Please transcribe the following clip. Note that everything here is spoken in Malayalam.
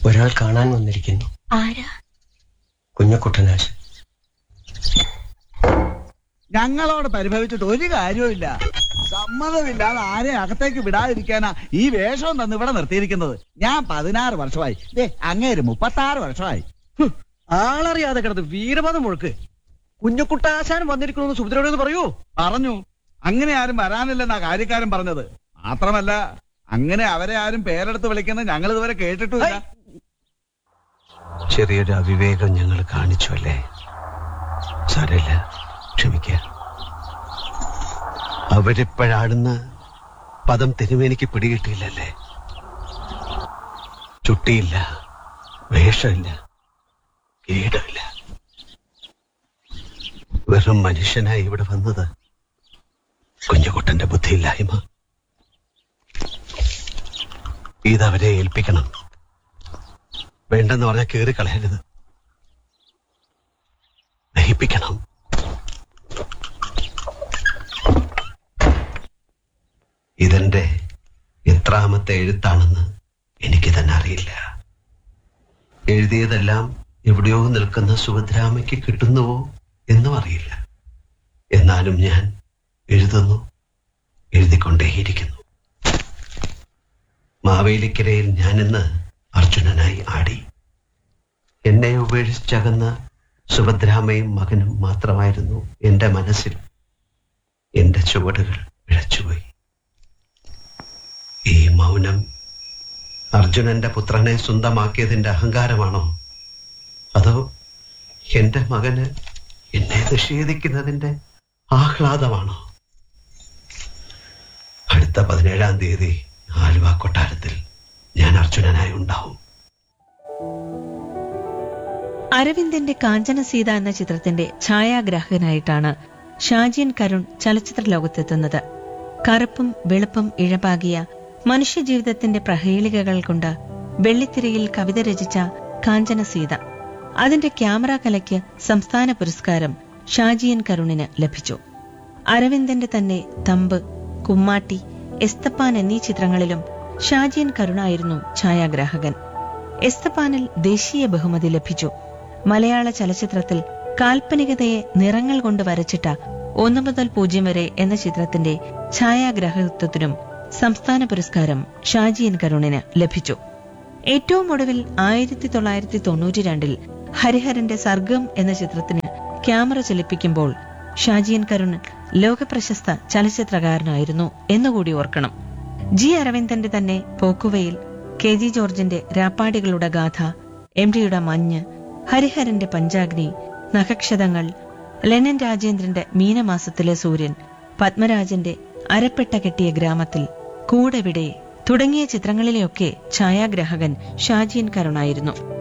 ഒരാൾ കാണാൻ വന്നിരിക്കുന്നു ആരാ കുഞ്ഞക്കുട്ടനാശൻ ഞങ്ങളോട് പരിഭവിച്ചിട്ട് ഒരു കാര്യവുമില്ല സമ്മതമില്ലാതെ ആരെ അകത്തേക്ക് വിടാതിരിക്കാനാ ഈ വേഷവും തന്ന് ഇവിടെ നിർത്തിയിരിക്കുന്നത് ഞാൻ പതിനാറ് വർഷമായി ദേ അങ്ങേര് മുപ്പത്താറ് വർഷമായി ആളറിയാതെ കിടന്ന് വീരപദം മുഴുക്ക് കുഞ്ഞുകുട്ടാശാൻ വന്നിരിക്കണമെന്ന് സുഭദ്രയോട് പറയൂ പറഞ്ഞു അങ്ങനെ ആരും വരാനില്ലെന്നാ കാര്യക്കാരൻ പറഞ്ഞത് മാത്രമല്ല അങ്ങനെ അവരെ ആരും പേരെടുത്ത് വിളിക്കുന്നത് ഞങ്ങൾ ഇതുവരെ കേട്ടിട്ടുമില്ല ചെറിയൊരു അവിവേകം ഞങ്ങൾ കാണിച്ചു അല്ലേ സാരമില്ല ക്ഷമിക്കുക അവരിപ്പോഴാടുന്ന പദം തിരുമേനിക്ക് പിടികിട്ടിയില്ലല്ലേ ചുട്ടിയില്ല വേഷമില്ല കീടമില്ല വെറും മനുഷ്യനായി ഇവിടെ വന്നത് കുഞ്ഞുകുട്ടന്റെ ബുദ്ധിയില്ലായ്മ ഇതവരെ ഏൽപ്പിക്കണം വേണ്ടെന്ന് പറഞ്ഞാൽ കയറി കളയരുത് ദഹിപ്പിക്കണം ഇതെന്റെ എത്രാമത്തെ എഴുത്താണെന്ന് എനിക്ക് തന്നെ അറിയില്ല എഴുതിയതെല്ലാം എവിടെയോ നിൽക്കുന്ന സുഭദ്രാമയ്ക്ക് കിട്ടുന്നുവോ എന്നും അറിയില്ല എന്നാലും ഞാൻ എഴുതുന്നു എഴുതിക്കൊണ്ടേയിരിക്കുന്നു മാവേലിക്കരയിൽ ഞാനിന്ന് അർജുനനായി ആടി എന്നെ ഉപേക്ഷിച്ചകന്ന സുഭദ്രാമയും മകനും മാത്രമായിരുന്നു എന്റെ മനസ്സിൽ എന്റെ ചുവടുകൾ പിഴച്ചുപോയി ഈ മൗനം അർജുനന്റെ പുത്രനെ സ്വന്തമാക്കിയതിന്റെ അഹങ്കാരമാണോ അതോ എന്റെ മകന് എന്നെ നിഷേധിക്കുന്നതിന്റെ ആഹ്ലാദമാണോ അടുത്ത പതിനേഴാം തീയതി ആലുവ കൊട്ടാരത്തിൽ ഞാൻ അർജുനനായി ഉണ്ടാവും അരവിന്ദന്റെ കാഞ്ചന സീത എന്ന ചിത്രത്തിന്റെ ഛായാഗ്രാഹകനായിട്ടാണ് ഷാജിയൻ കരുൺ ചലച്ചിത്ര ലോകത്തെത്തുന്നത് കറുപ്പും വെളുപ്പും ഇഴപാകിയ മനുഷ്യജീവിതത്തിന്റെ പ്രഹേളികകൾ കൊണ്ട് വെള്ളിത്തിരയിൽ കവിത രചിച്ച കാഞ്ചന സീത അതിന്റെ ക്യാമറ കലയ്ക്ക് സംസ്ഥാന പുരസ്കാരം ഷാജിയൻ കരുണിന് ലഭിച്ചു അരവിന്ദന്റെ തന്നെ തമ്പ് കുമ്മാട്ടി എസ്തപ്പാൻ എന്നീ ചിത്രങ്ങളിലും ഷാജിയൻ കരുണായിരുന്നു ഛായാഗ്രാഹകൻ എസ്തപ്പാനിൽ ദേശീയ ബഹുമതി ലഭിച്ചു മലയാള ചലച്ചിത്രത്തിൽ കാൽപ്പനികതയെ നിറങ്ങൾ കൊണ്ട് വരച്ചിട്ട ഒന്ന് മുതൽ പൂജ്യം വരെ എന്ന ചിത്രത്തിന്റെ ഛായാഗ്രാഹകത്വത്തിനും സംസ്ഥാന പുരസ്കാരം ഷാജിയൻ കരുണിന് ലഭിച്ചു ഏറ്റവും ഒടുവിൽ ആയിരത്തി തൊള്ളായിരത്തി തൊണ്ണൂറ്റി രണ്ടിൽ ഹരിഹരന്റെ സർഗം എന്ന ചിത്രത്തിന് ക്യാമറ ചലിപ്പിക്കുമ്പോൾ ഷാജിയൻ കരുൺ ലോകപ്രശസ്ത ചലച്ചിത്രകാരനായിരുന്നു എന്നുകൂടി ഓർക്കണം ജി അരവിന്ദന്റെ തന്നെ പോക്കുവയിൽ കെ ജി ജോർജിന്റെ രാപ്പാടികളുടെ ഗാഥ എം ഡിയുടെ മഞ്ഞ് ഹരിഹരന്റെ പഞ്ചാഗ്നി നഖക്ഷതങ്ങൾ ലെനൻ രാജേന്ദ്രന്റെ മീനമാസത്തിലെ സൂര്യൻ പത്മരാജന്റെ അരപ്പെട്ട കെട്ടിയ ഗ്രാമത്തിൽ കൂടെവിടെ തുടങ്ങിയ ചിത്രങ്ങളിലെയൊക്കെ ഛായാഗ്രാഹകൻ ഷാജിയൻ കരുണായിരുന്നു